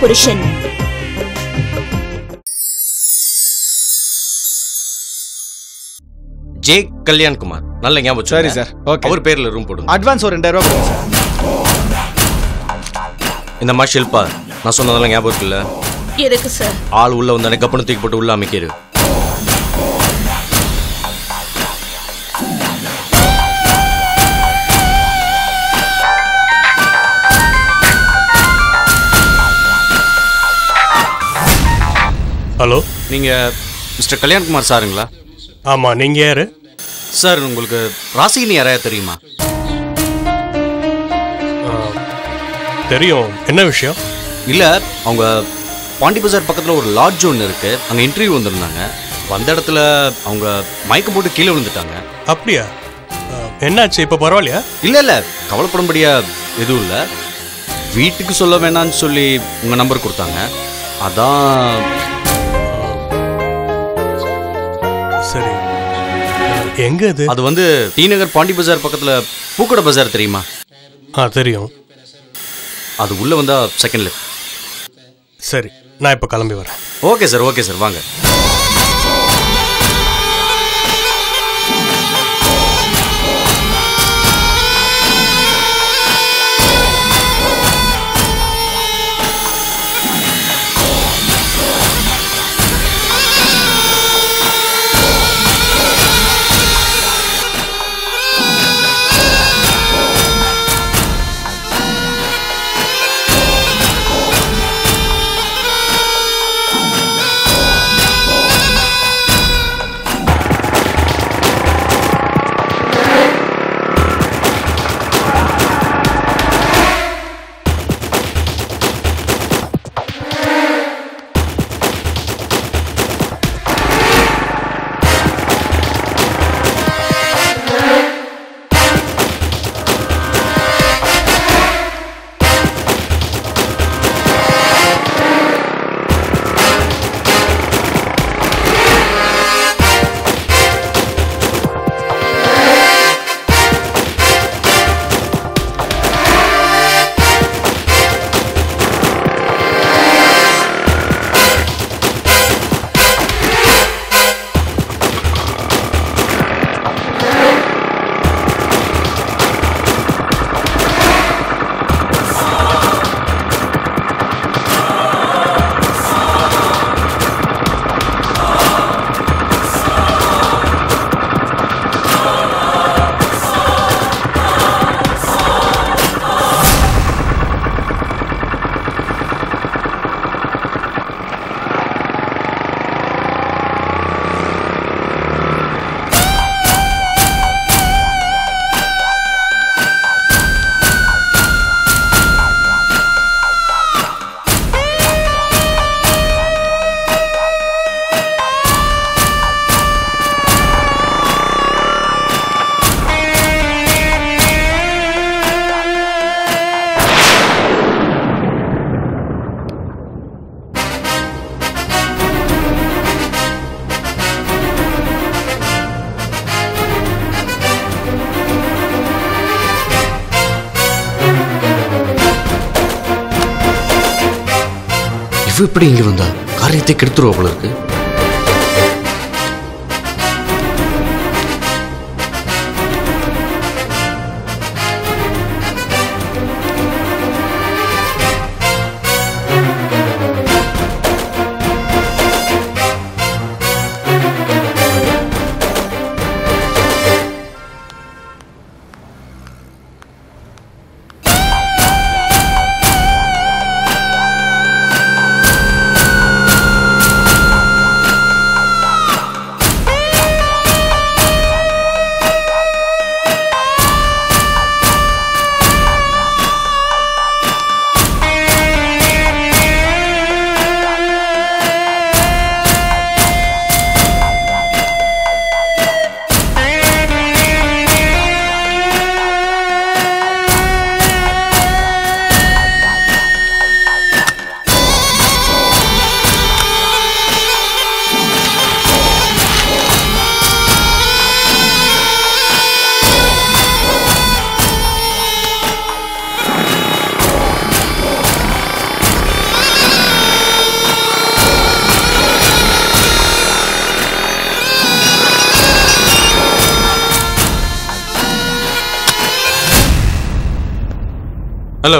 புருஷன் ஜே கல்யாண்குமார் நல்ல ஞாபகம் சரி வச்சுக்கோங்க. Sir, okay. அவர் பேர்ல ரூம் போடுங்க அட்வான்ஸ் ஒரு ரெண்டாயிரம் ரூபா கொடுங்க சார் இந்த மாதிரி ஷில்பா நான் சொன்னதெல்லாம் ஞாபகம் இருக்குல்ல எதுக்கு சார் ஆள் உள்ள வந்தானே கப்பனு தூக்கி போட்டு உள்ள அமைக்கிறது ஹலோ நீங்க மிஸ்டர் கல்யாண்குமார் சாருங்களா ஆமாம் நீங்கள் யார் சார் உங்களுக்கு ராசினி யாரையா தெரியுமா தெரியும் என்ன விஷயம் இல்ல அவங்க பாண்டி பஜார் பக்கத்துல ஒரு லாட்ஜ் ஒன்று இருக்கு அங்க இன்டர்வியூ வந்திருந்தாங்க வந்த இடத்துல அவங்க மயக்கம் போட்டு கீழே விழுந்துட்டாங்க அப்படியா ஆ, என்னாச்சு இப்போ பரவாயில்லையா இல்ல இல்ல கவலைப்படும்படியா எதுவும் இல்ல வீட்டுக்கு சொல்ல வேணாம்னு சொல்லி உங்க நம்பர் கொடுத்தாங்க அதான் சரி எங்கே இது அது வந்து டி நகர் பாண்டி பஜார் பக்கத்துல பூக்கடை பஜார் தெரியுமா ஆ தெரியும் அது உள்ள வந்தா செகண்ட் லெஃப்ட் சரி நான் இப்போ கிளம்பி வரேன் ஓகே சார் ஓகே சார் வாங்க இவ எப்படி இங்க வந்தா காரியத்தை கெடுத்துருவா போல இருக்கு ஹலோ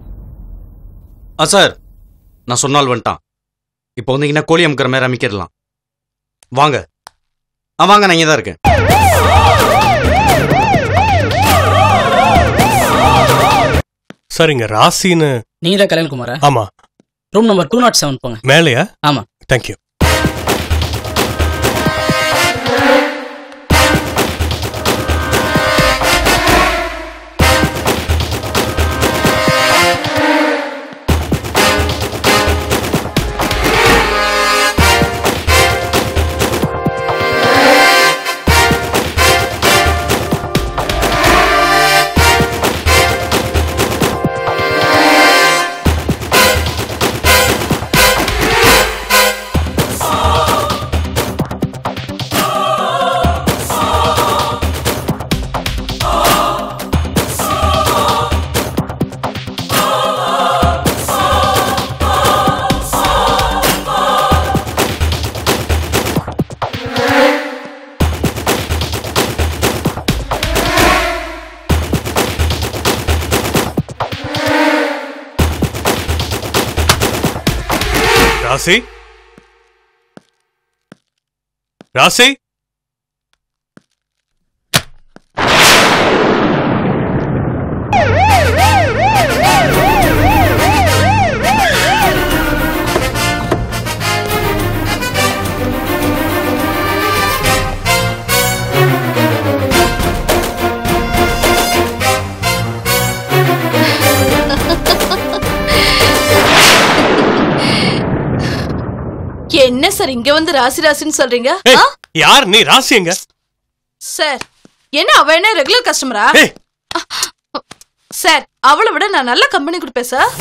ஆ சார் நான் சொன்னால் வந்துட்டான் இப்போ வந்தீங்கன்னா கோழி அமுக்கிற மாதிரி அமைக்கிடலாம் வாங்க ஆ வாங்க நான் இங்கே தான் இருக்கேன் சார் இங்க ராசின்னு நீங்க தான் கல்யாண்குமாரா ஆமா room number two not seven போங்க மேலையா ஆமா தேங்க்யூ ராசி ராசி என்ன சார் இங்க வந்து ராசி ராசின்னு சொல்றீங்க ஏய், ஆ? யார் நீ ராசி எங்க சார் என்ன அவ என்ன ரெகுலர் கஸ்டமரா ஏய் சார் அவளை விட நான் நல்ல கம்பெனி கொடுப்பேன் சார்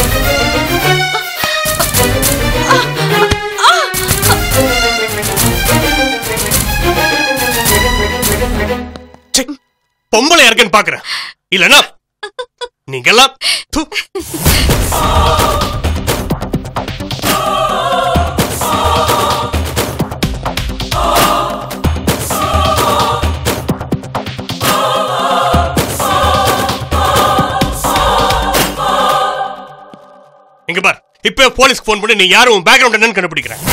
ச்சே, பொம்பளை இருக்கேன்னு பாக்குறேன் இல்லனா நீங்கெல்லாம் து. இங்க பார் இப்ப போலீஸ்க்கு ஃபோன் பண்ணி நீ யாரும் உன் பேக்ரவுண்ட் என்னன்னு கண்டுபிடிக்கிறேன்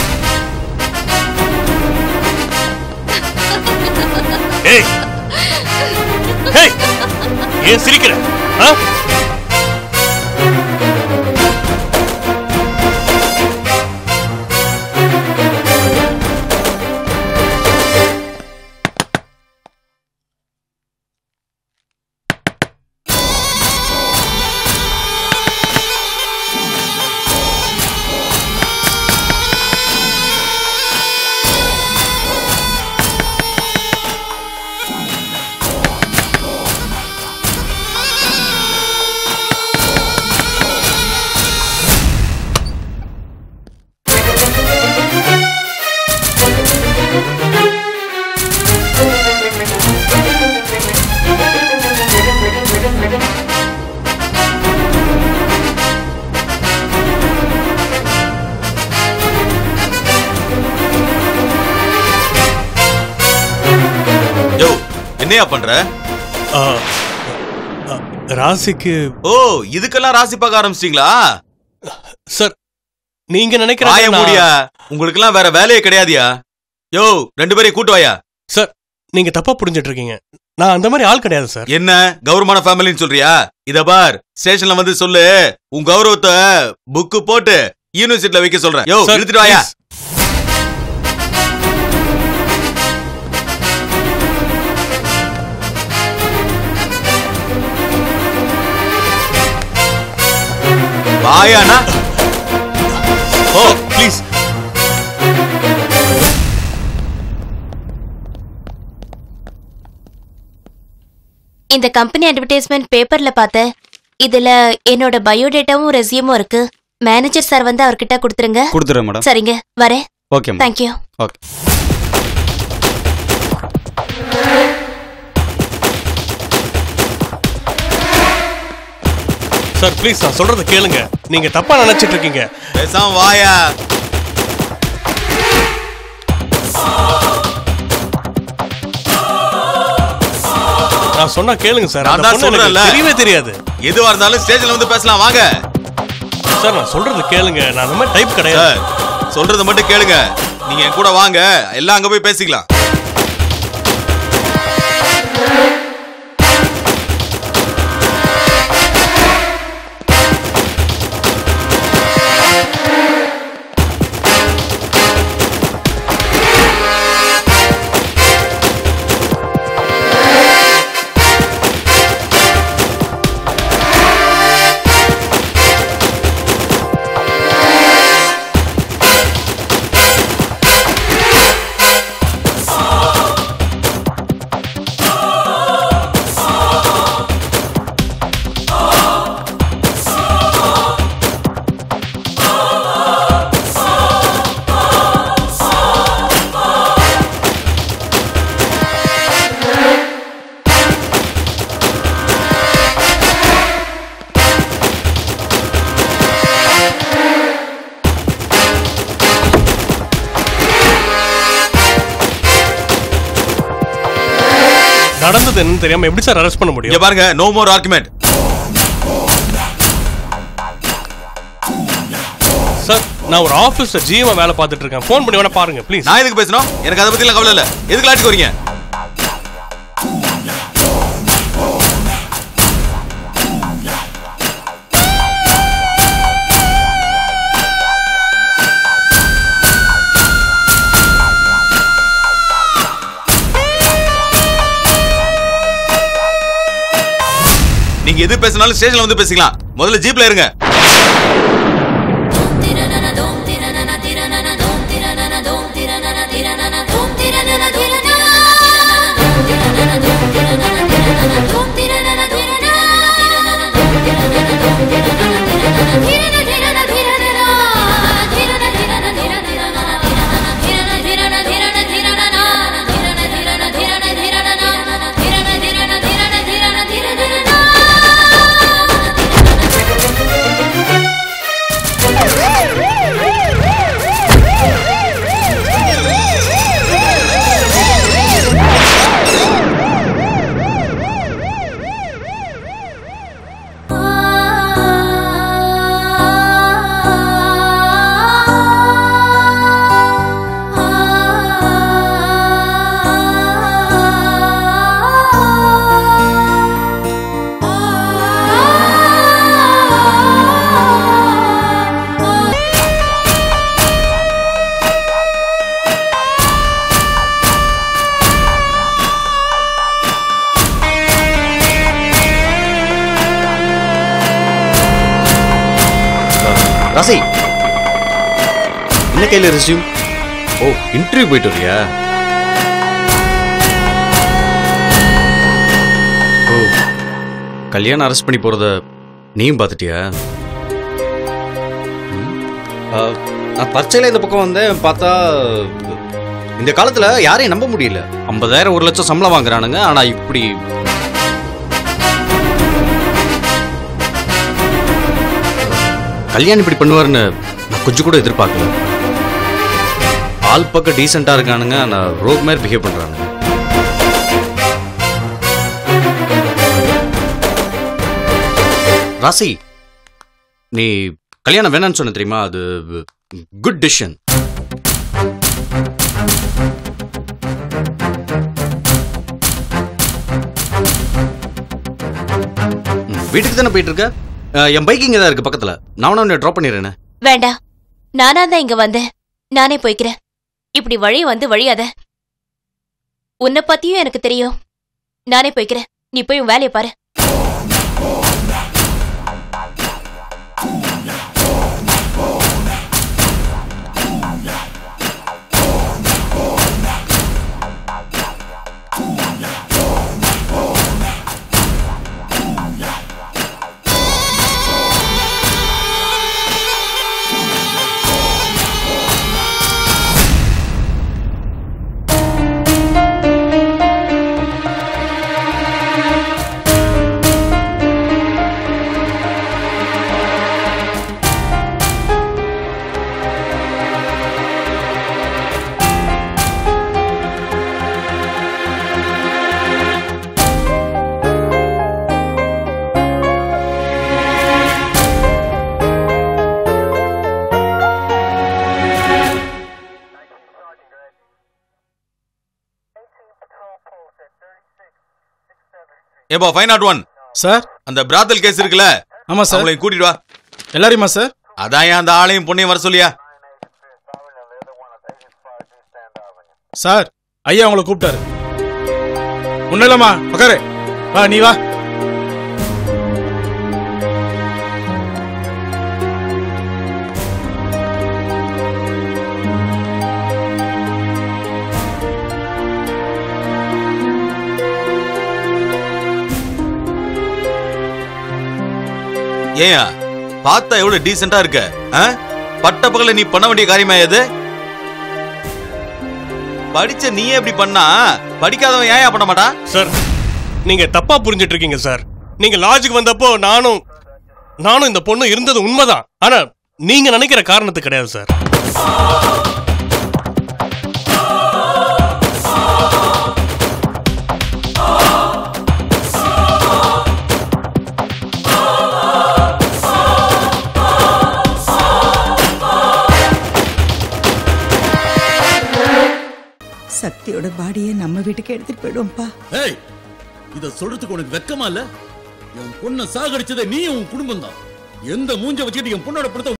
ஏய் ஏய் ஏன் சிரிக்கிற ஆ? யோ என்னையா பண்ற ஆ, ஆ, ராசிக்கு ஓ இதுக்கெல்லாம் ராசி பார்க்க ஆரம்பிச்சிட்டீங்களா சார் நீங்க நினைக்கிற ஆய நான்- முடியா உங்களுக்கெல்லாம் வேற வேலையே கிடையாதுயா யோ ரெண்டு பேரையும் கூட்டு வாயா சார் நீங்க தப்பா புரிஞ்சிட்டு இருக்கீங்க நான் அந்த மாதிரி ஆள் கிடையாது சார் என்ன கௌரவமான ஃபேமிலின்னு சொல்றியா இத பார் ஸ்டேஷன்ல வந்து சொல்லு உன் கௌரவத்தை புக்கு போட்டு யூனிவர்சிட்டில வைக்க சொல்றேன் யோ சார், எடுத்துட்டு வாயா please. வாயானா ஓ ப்ளீஸ் இந்த கம்பெனி அட்வர்டைஸ்மெண்ட் பேப்பர்ல பார்த்தேன் இதுல என்னோட பயோடேட்டாவும் ரெசியூமும் இருக்கு மேனேஜர் சார் வந்து அவர்கிட்ட கொடுத்துருங்க கொடுத்துறேன் மேடம் சரிங்க வரேன் okay madam thank you okay sir please நான் சொல்றத கேளுங்க நீங்க தப்பா நினைச்சிட்டு இருக்கீங்க பேசாம வாயா நான் சொன்னா கேளுங்க சார் நான் அந்த தான் பொண்ணு எனக்கு சொல்றேன்ல. தெரியவே தெரியாது எதுவா இருந்தாலும் ஸ்டேஜ்ல வந்து பேசலாம் வாங்க சார் நான் சொல்றது கேளுங்க நான் அந்த மாதிரி டைப் கிடையாது சார் சொல்றத மட்டும் கேளுங்க நீங்க என் கூட வாங்க எல்லாம் அங்க போய் பேசிக்கலாம் நடந்தது என்னன்னு தெரியாம எப்படி சார் அரெஸ்ட் பண்ண இங்க முடியும் பாருங்க நோ மோர் ஆர்குமெண்ட் சார் நான் ஒரு ஆபீஸ்ல ஜிஎம் வேலை பார்த்துட்டு இருக்கேன் ஃபோன் பண்ணி வேணா பாருங்க ப்ளீஸ் நான் எதுக்கு பேசணும் எனக்கு அதை பத்தி எல்லாம் கவலை இல்ல எதுக்கு லாட்டிக்கு வரீங்க நீங்க எது பேசினாலும் ஸ்டேஜ்ல வந்து பேசிக்கலாம் முதல்ல ஜீப்ல இருங்க ராசி என்ன கையில் ரெஸ்யூம் ஓ இன்டர்வியூ போயிட்டு வரியா ஓ கல்யாணம் அரெஸ்ட் பண்ணி போறத நீயும் பார்த்துட்டியா ம். ஆ, நான் தற்செயல இந்த பக்கம் வந்தேன் பார்த்தா இந்த காலத்துல யாரையும் நம்ப முடியல ஐம்பதாயிரம் ஒரு லட்சம் சம்பளம் வாங்குறானுங்க ஆனா இப்படி கல்யாணம் இப்படி பண்ணுவாருன்னு நான் கொஞ்சம் கூட எதிர்பார்க்கல ஆள் பக்கம் டீசெண்டா இருக்கானுங்க நான் ரோக் மாதிரி பிஹேவ் பண்றானுங்க ராசி நீ கல்யாணம் வேணாம்னு சொன்ன தெரியுமா அது குட் டிசிஷன் வீட்டுக்கு தானே போயிட்டு இருக்க அஹ், என் பைக் இங்கே தான் இருக்கு பக்கத்துல நான் உன்னை ட்ராப் பண்ணிடுறேன் வேண்டாம் நானா தான் இங்க வந்தேன் நானே போய்க்கிறேன் இப்படி வழி வந்து வழியாத உன்னை பத்தியும் எனக்கு தெரியும் நானே போய்க்கிறேன் நீ போய் உன் வேலையை பாரு ஏப்பா ஃபைவ் நாட் ஒன் சார் அந்த பிராத்தல் கேஸ் இருக்குல்ல ஆமா சார் அவங்களையும் கூட்டிட்டு வா எல்லாரையுமா சார் அதான் ஏன் அந்த ஆளையும் பொண்ணையும் வர சொல்லியா சார் ஐயா உங்களை கூப்பிட்டாரு ஒன்னும் இல்லம்மா உக்காரு வா நீ வா ஏயா பார்த்தா எவ்வளவு டீசெண்டா இருக்க ஆ? பட்ட பகல நீ பண்ண வேண்டிய காரியமா இது படிச்ச நீயே இப்படி பண்ணா படிக்காதவன் ஏன் பண்ண மாட்டான் சார் நீங்க தப்பா புரிஞ்சிட்டு இருக்கீங்க சார் நீங்க லாஜிக் வந்தப்போ நானும் நானும் இந்த பொண்ணு இருந்தது உண்மைதான் ஆனா நீங்க நினைக்கிற காரணத்து கிடையாது சார் சக்தியோட பாடியை நம்ம வீட்டுக்கு எடுத்துட்டு போயிடுவோம்ப்பா ஏய் இத சொல்றதுக்கு உனக்கு வெக்கமா இல்ல என் பொண்ணை சாகடிச்சதே நீ உன் குடும்பம் தான் எந்த மூஞ்ச வச்சுக்கிட்டு என் பொண்ணோட படத்தை